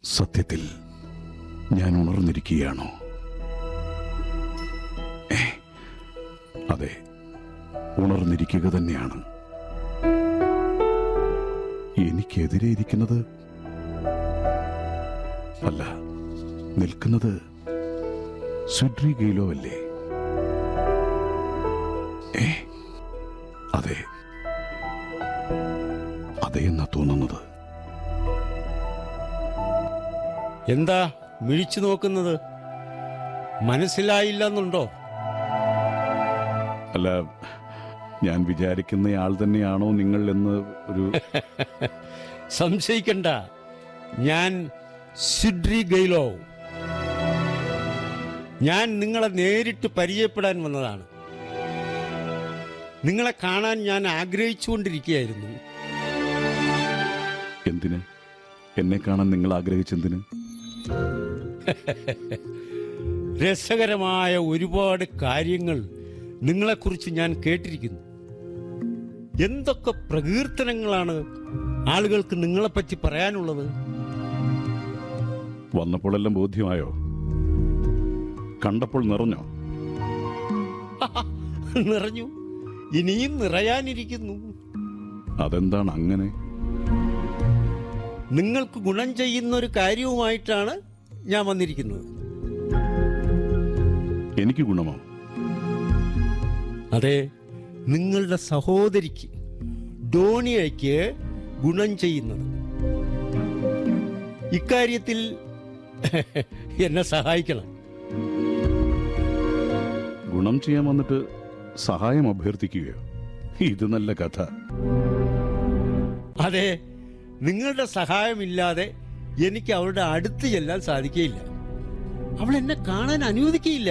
സത്യത്തിൽ ഞാൻ ഉണർന്നിരിക്കുകയാണോ ഏ, അതെ ഉണർന്നിരിക്കുക തന്നെയാണ് എനിക്കെതിരെ ഇരിക്കുന്നത് അല്ല നിൽക്കുന്നത് സുഡ്രി ഗെയിലോ അല്ലേ ഏ അതെ അതെ എന്നാ തോന്നുന്നത് എന്താ മിഴിച്ചു നോക്കുന്നത് മനസ്സിലായില്ല എന്നുണ്ടോ അല്ല ഞാൻ വിചാരിക്കുന്ന ആൾ തന്നെയാണോ നിങ്ങൾ എന്ന് ഒരു സംശയിക്കണ്ട ഞാൻ സിഡ്രി ഗെയ്ലോ ഞാൻ നിങ്ങളെ നേരിട്ട് പരിചയപ്പെടാൻ വന്നതാണ് നിങ്ങളെ കാണാൻ ഞാൻ ആഗ്രഹിച്ചുകൊണ്ടിരിക്കുകയായിരുന്നു എന്തിന് എന്നെ കാണാൻ നിങ്ങൾ ആഗ്രഹിച്ചെന്തിന് രസകരമായ ഒരുപാട് കാര്യങ്ങൾ നിങ്ങളെക്കുറിച്ച് ഞാൻ കേട്ടിരിക്കുന്നു എന്തൊക്കെ പ്രകീർത്തനങ്ങളാണ് ആളുകൾക്ക് നിങ്ങളെപ്പറ്റി പറയാനുള്ളത് വന്നപ്പോഴെല്ലാം ബോധ്യമായോ കണ്ടപ്പോൾ നിറഞ്ഞോ നിറഞ്ഞു ഇനിയും നിറയാനിരിക്കുന്നു അതെന്താണ് അങ്ങനെ നിങ്ങൾക്ക് ഗുണം ചെയ്യുന്ന ഒരു കാര്യവുമായിട്ടാണ് ഞാൻ വന്നിരിക്കുന്നത് എനിക്ക് ഗുണമോ അതെ നിങ്ങളുടെ സഹോദരിക്ക് ഡോണിയയ്ക്ക് ഗുണം ചെയ്യുന്നത് ഇക്കാര്യത്തിൽ എന്നെ സഹായിക്കണം ഗുണം ചെയ്യാൻ വന്നിട്ട് സഹായം അഭ്യർത്ഥിക്കുകയോ ഇത് നല്ല കഥ അതെ നിങ്ങളുടെ സഹായമില്ലാതെ എനിക്ക് അവളുടെ അടുത്ത് ചെല്ലാൻ സാധിക്കുകയില്ല അവൾ എന്നെ കാണാൻ അനുവദിക്കുകയില്ല